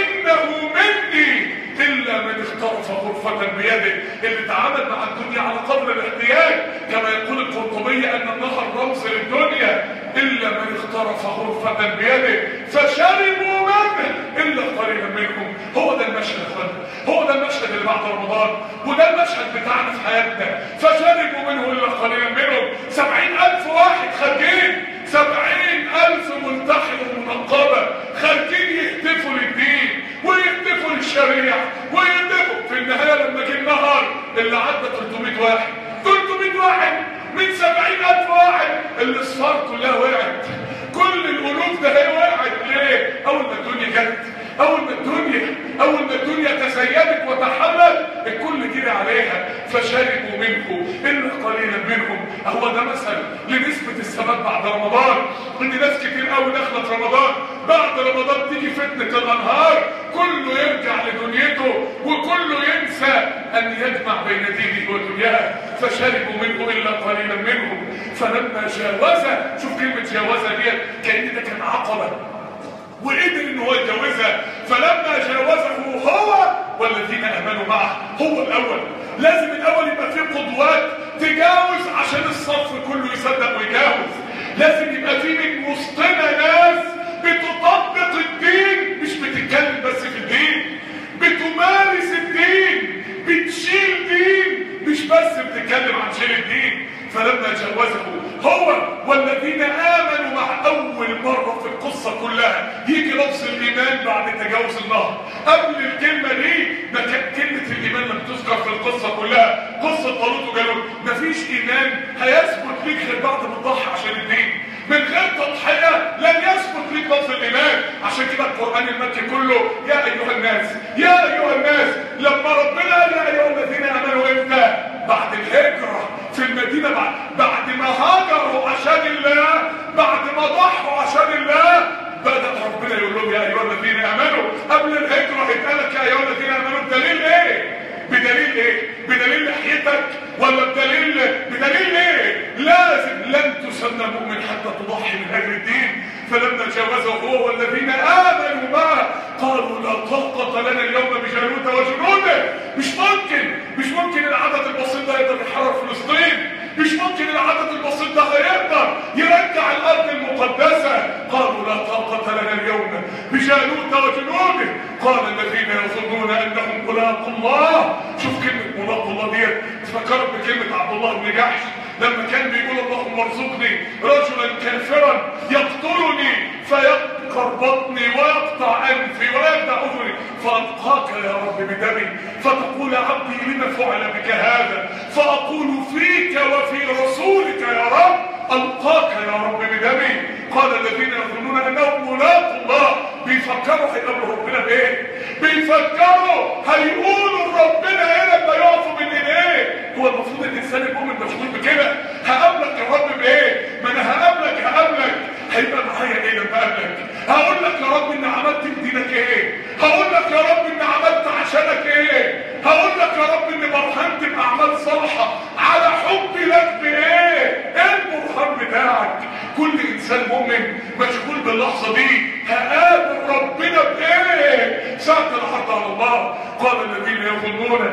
فإنه مني إلا من اخترف غرفة بيده اللي تعامل مع الدنيا على قدر الاحتياج كما يقول القرطبية أن النهر رمز للدنيا إلا من اخترف غرفة بيده فشربوا منه إلا قليلا منهم هو ده المشهد يا اخوانا هو ده المشهد اللي بعد رمضان وده المشهد بتاعنا في حياتنا فشربوا منه إلا قليلا منهم سبعين ألف واحد خارجين سبعين ألف ملتحم ومنقبة خارجين يهتفوا للدين ويهتفوا للشريعة ويهتفوا في النهاية لما جه النهر اللي عدى 300 واحد 300 واحد من 70 ألف واحد الإصفار كلها وقعت كل القلوب ده هي وقعت ليه؟ أول ما الدنيا جت أول ما الدنيا أول ما الدنيا تزينت وتحلت الكل جري عليها فشربوا منه إلا قليلا منهم هو ده مثل لنسبة الثبات بعد رمضان إن ناس كتير قوي دخلت رمضان بعد رمضان تيجي فتنة الأنهار كله يرجع لدنيته وكله ينسى أن يجمع بين دينه ودنياه فشربوا منه إلا قليلا منهم فلما جاوز شوف كلمة جاوز دي كأن ده كان عقبة وقدر ان هو يتجوزها فلما جاوزه هو والذين امنوا معه هو الاول لازم الاول يبقى فيه قدوات تجاوز عشان الصف كله يصدق ويجاوز لازم يبقى فيه من وسطنا ناس بتطبق الدين مش بتتكلم بس في الدين بتمارس الدين بتشيل دين مش بس بتتكلم عن شيل الدين فلما جاوزه هو والذين امنوا مع اول مره في القصه كلها يجي لفظ الايمان بعد تجاوز النهر قبل الكلمه دي ما كانت كلمه الايمان لم تذكر في القصه كلها قصه طالوت وجالوت مفيش ايمان هيثبت ليك غير بعد ما تضحي عشان الدين من غير تضحيه لن يثبت ليك لفظ الايمان عشان كده القران المكي كله يا ايها الناس يا ايها الناس لما ربنا قال يا ايها الذين امنوا امتى بعد الهجره في المدينه بعد بعد ما هاجروا عشان الله بعد ما ضحوا عشان الله بدأ ربنا يقول لهم يا ايها الذين امنوا قبل الهجره هيتقال لك يا ايها الذين امنوا بدليل ايه؟ بدليل ايه؟ بدليل لحيتك ولا بدليل بدليل ايه؟ لازم لن تسمى مؤمن حتى تضحي من اجل الدين فلما جاوزه هو والذين امنوا معه قالوا لا طاقة لنا اليوم بجالوت وجنوده مش ممكن مش ممكن العدد البسيط ده يقدر يحرر فلسطين مش ممكن العدد البسيط ده هيقدر يرجع الارض المقدسة قالوا لا طاقة لنا اليوم بجالوت وجنوده قال الذين يظنون انهم ملاقوا الله شوف كلمة ملاقوا الله ديت تفكرت بكلمة عبد الله بن جحش لما كان بيقول اللهم ارزقني رجلا كافرا يقتلني فيقهر بطني ويقطع انفي ويبدا اذني فالقاك يا رب بدمي فتقول عبدي لم فعل بك هذا فاقول فيك وفي رسولك يا رب القاك يا رب بدمي قال الذين يظنون انهم ملاقوا الله بيفكروا هيقابلوا ربنا بايه بيفكروا هيقولوا ربنا ايه لما يقفوا بين ايديه هو المفروض الانسان المؤمن مشغول بكده هقابلك يا رب بايه ما انا هقابلك هقابلك هيبقى معايا ايه لما اقابلك هقول لك يا رب ان عملت بدينك ايه هقول لك يا رب ان عملت عشانك ايه هقول لك يا رب ان برهنت باعمال صالحه على حبي لك بايه ايه البرهان بتاعك كل انسان مؤمن مشغول باللحظه دي هقابل ربنا بايه ساعه العرض على الله قال الذين يظنون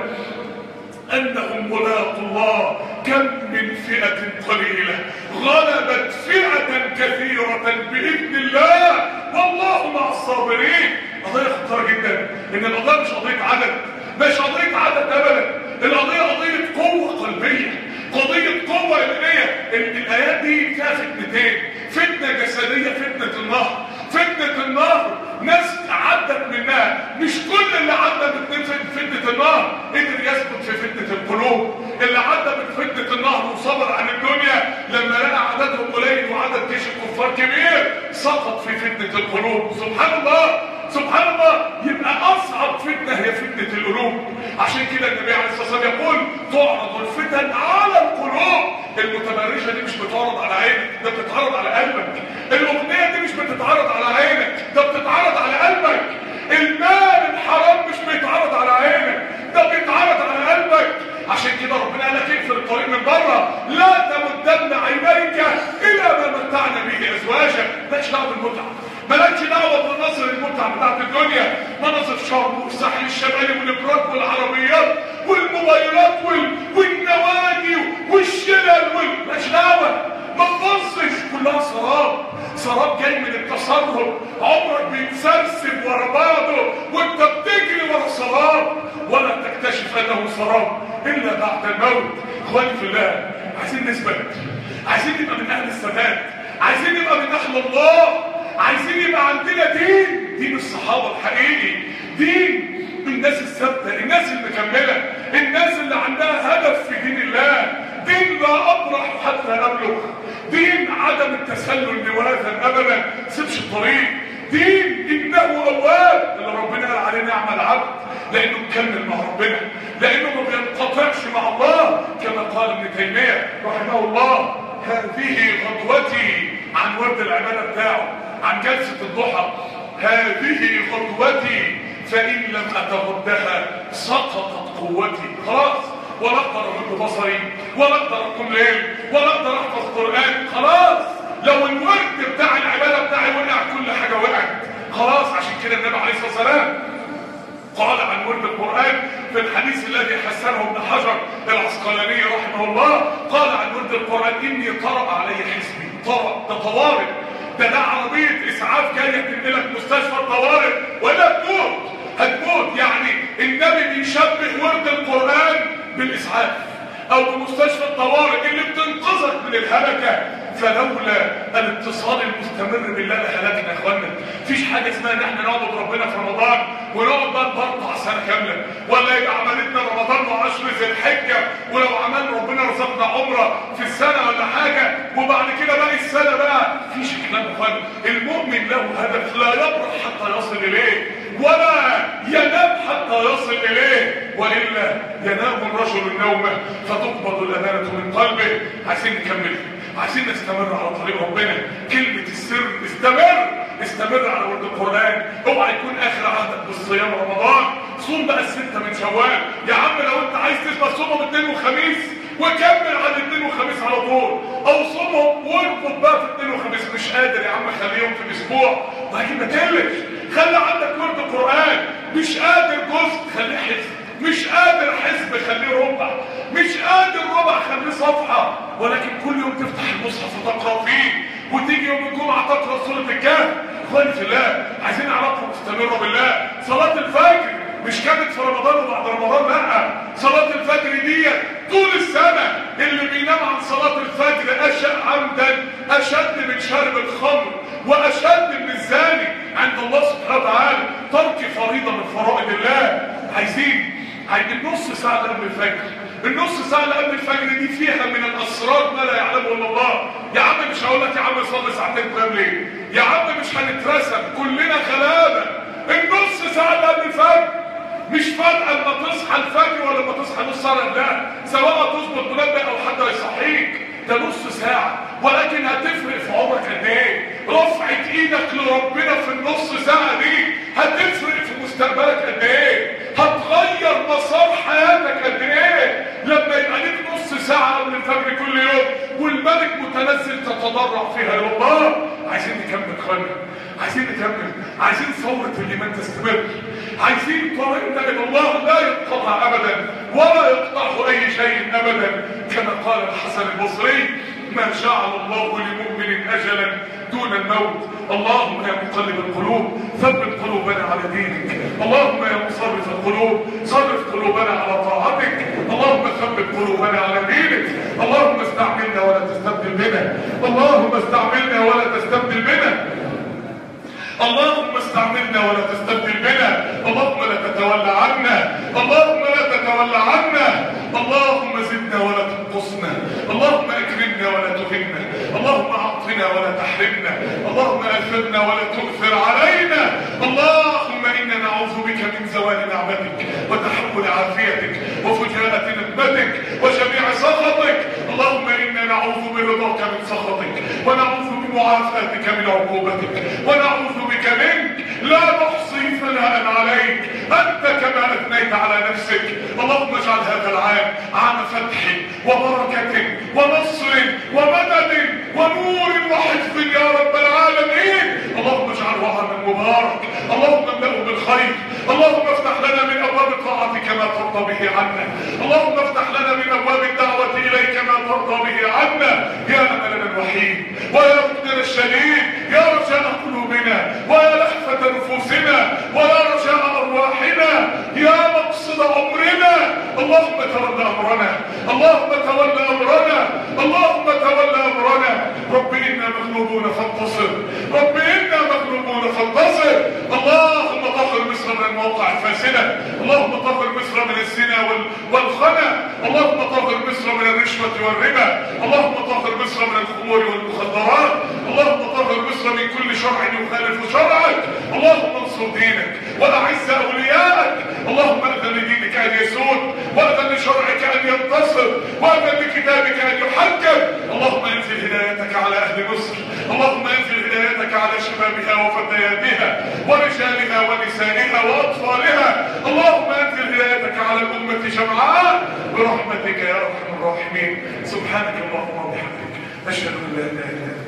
انهم ملاقوا الله كم من فئة قليلة غلبت فئة كثيرة بإذن الله والله مع الصابرين قضية خطيرة جدا ان القضية مش قضية عدد مش قضية عدد ابدا القضية قضية قوة قلبية قضية قوة إيمانية الآيات دي فيها فتنتين فتنة جسدية فتنة النهر فتنة النهر ناس عدت منها مش كل اللي عدى من فتنة النهر قدر يثبت في فتنة القلوب اللي عدى من فتنة النهر وصبر عن الدنيا لما لقى عددهم قليل وعدد جيش الكفار كبير سقط في فتنة القلوب سبحان الله سبحان الله يبقى اصعب فتنه هي فتنه القلوب عشان كده النبي عليه الصلاه والسلام يقول تعرض الفتن على القلوب المتبرجه دي مش بتعرض على عينك ده بتتعرض على قلبك الاغنيه دي مش بتتعرض على عينك ده بتتعرض على قلبك المال الحرام مش بيتعرض على عينك ده بيتعرض على قلبك عشان كده ربنا قال لك اقفل الطريق من بره لا تمدن عينيك الى ما متعنا به ازواجك مالكش دعوه بالمتعه مالكش دعوه بمناظر المتعه بتاعت الدنيا مناظر شرم والساحل الشمالي والابراج والعربيات والموبايلات وال... والنوادي والشلل وال... مالكش دعوه ما تبصش كلها سراب سراب جاي من التسرب عمرك بيتسرسب ورا بعضه وانت بتجري ورا سراب ولا تكتشف انه سراب الا بعد الموت اخواني في الله عايزين نثبت عايزين نبقى من اهل الثبات عايزين نبقى من اهل الله عايزين يبقى عندنا دين دين الصحابه الحقيقي دين الناس الثابته الناس المكمله الناس اللي عندها هدف في دين الله دين لا اطرح حتى ابلغ دين عدم التسلل لواذا ابدا سيبش الطريق دين انه اواب اللي ربنا قال عليه نعم العبد لانه مكمل مع ربنا لانه ما بينقطعش مع الله كما قال ابن تيميه رحمه الله هذه غدوتي عن ورد العباده بتاعه عن جلسه الضحى هذه غدوتي فان لم اتغدها سقطت قوتي خلاص ولا اقدر اغض بصري ولا اقدر اقوم ليل ولا اقدر احفظ قران خلاص لو الورد بتاع العباده بتاعي وقع كل حاجه وقعت خلاص عشان كده النبي عليه الصلاه والسلام قال عن ورد القرآن في الحديث الذي حسنه ابن حجر العسقلاني رحمه الله قال عن ورد القرآن إني طرأ علي حسبي طرأ ده طوارئ ده ده عربية إسعاف جاية تنقلك مستشفى الطوارئ ولا تموت هتموت يعني النبي بيشبه ورد القرآن بالإسعاف أو بمستشفى الطوارئ اللي بتنقذك من الهلكة فلولا الاتصال المستمر بالله لهلكنا يا اخوانا مفيش حاجه اسمها ان احنا نعبد ربنا في رمضان ونقعد بقى نبرطع سنه كامله ولا يبقى عملتنا رمضان وعشر ذي الحجه ولو عملنا ربنا رزقنا عمره في السنه ولا حاجه وبعد كده باقي السنه بقى مفيش الكلام ده يا اخوانا المؤمن له هدف لا يبرح حتى يصل اليه ولا ينام حتى يصل إليه وإلا ينام الرجل النوم فتقبض الأمانة من قلبه عايزين نكمل عايزين نستمر على طريق ربنا كلمة السر استمر استمر على ورد القرآن اوعى يكون آخر عهدك بالصيام رمضان صوم بقى الستة من شوال يا عم لو انت عايز تثبت صومهم اثنين وخميس وكمل على الاثنين وخميس على طول او صومهم واربط بقى في اثنين وخميس مش قادر يا عم خليهم في الاسبوع ولكن ما تقلش خلي عندك ورد قرآن مش قادر جزء خليه حزب مش قادر حزب خليه ربع مش قادر ربع خليه صفحة ولكن كل يوم تفتح المصحف وتقرأ فيه وتيجي يوم الجمعة تقرأ سورة الكهف اخواني في الله عايزين علاقة مستمرة بالله صلاة الفجر مش كانت في رمضان وبعد رمضان لا صلاة الفجر دي طول السنة اللي بينام عن صلاة الفجر أشد عمدا أشد من شرب الخمر وأشد من الزاني عند الله سبحانه وتعالى ترك فريضة من فرائض الله عايزين عايزين نص ساعة قبل الفجر النص ساعة اللي قبل الفجر دي فيها من الأسرار ما لا يعلمه إلا الله يا عم مش هقول لك يا عم صلي ساعتين قيام ليه يا عم مش هنترسم كلنا غلابة النص ساعة اللي قبل الفجر مش فارقه لما تصحى الفجر ولا لما تصحى نص ساعه لا سواء تظبط منبه او حد يصحيك ده نص ساعه ولكن هتفرق في عمرك قد ايه رفعه ايدك لربنا في النص ساعه دي هتفرق في مستقبلك قد ايه هتغير مسار حياتك قد ايه لما يبقى ليك نص ساعه قبل الفجر كل يوم والملك متنزل تتضرع فيها الى الله عايزين نكمل اخوانا عايزين نكمل عايزين ثورة الإيمان تستمر عايزين طريقنا إلى الله لا يقطع أبدا ولا يقطعه أي شيء أبدا كما قال الحسن البصري ما جعل الله لمؤمن أجلا دون الموت اللهم يا مقلب القلوب ثبت قلوبنا على دينك اللهم يا مصرف القلوب صرف قلوبنا على طاعتك اللهم ثبت قلوبنا على دينك اللهم استعملنا ولا تستبدل بنا اللهم استعملنا ولا تستبدل بنا اللهم استعملنا ولا تستبدل بنا اللهم لا تتولى عنا اللهم لا تتولى عنا اللهم زدنا ولا تنقصنا اللهم اكرمنا ولا تهنا اللهم اعطنا ولا تحرمنا اللهم اثرنا ولا تؤثر علينا اللهم انا نعوذ بك من زوال نعمتك وتحول عافيتك وفجاءة نقمتك وجميع سخطك اللهم انا نعوذ برضاك من سخطك ونعوذ بمعافاتك من عقوبتك ونعوذ بك منك لا نحصي ثناء عليك انت كما اثنيت على نفسك اللهم اجعل هذا العام عام فتح وبركه ونصر ومدد ونور وحفظ يا رب العالمين اللهم اجعله عاما مبارك اللهم املأه بالخير اللهم افتح لنا من ابواب طاعتك ما ترضى به عنا اللهم افتح لنا من ابواب الدعوه اليك ما ترضى به عنا يا املنا الوحيد ويا ركننا الشديد يا رجاء قلوبنا ويا لحفة نفوسنا ويا رجاء أرواحنا يا مقصد عمرنا اللهم تولى أمرنا اللهم تولى أمرنا اللهم تولى أمرنا رب إنا مغلوبون فانتصر رب إنا مغلوبون فانتصر اللهم طهر مصر من المواقع الفاسدة اللهم طهر مصر من الزنا وال- والخنا اللهم طهر مصر من الرشوة والربا اللهم طهر مصر من الخمور والمخدرات اللهم طهر مصر من كل شرع يخالف شرعك اللهم انصر دينك واعز اولياءك اللهم اذن لدينك ان يسود واذن لشرعك ان ينتصر واذن لكتابك ان يحكم اللهم انزل هدايتك على اهل مصر اللهم انزل هدايتك على شبابها وفتياتها ورجالها ونسائها واطفالها اللهم انزل هدايتك على الامه جمعاء برحمتك يا ارحم الراحمين سبحانك اللهم وبحمدك اشهد ان لا اله الا انت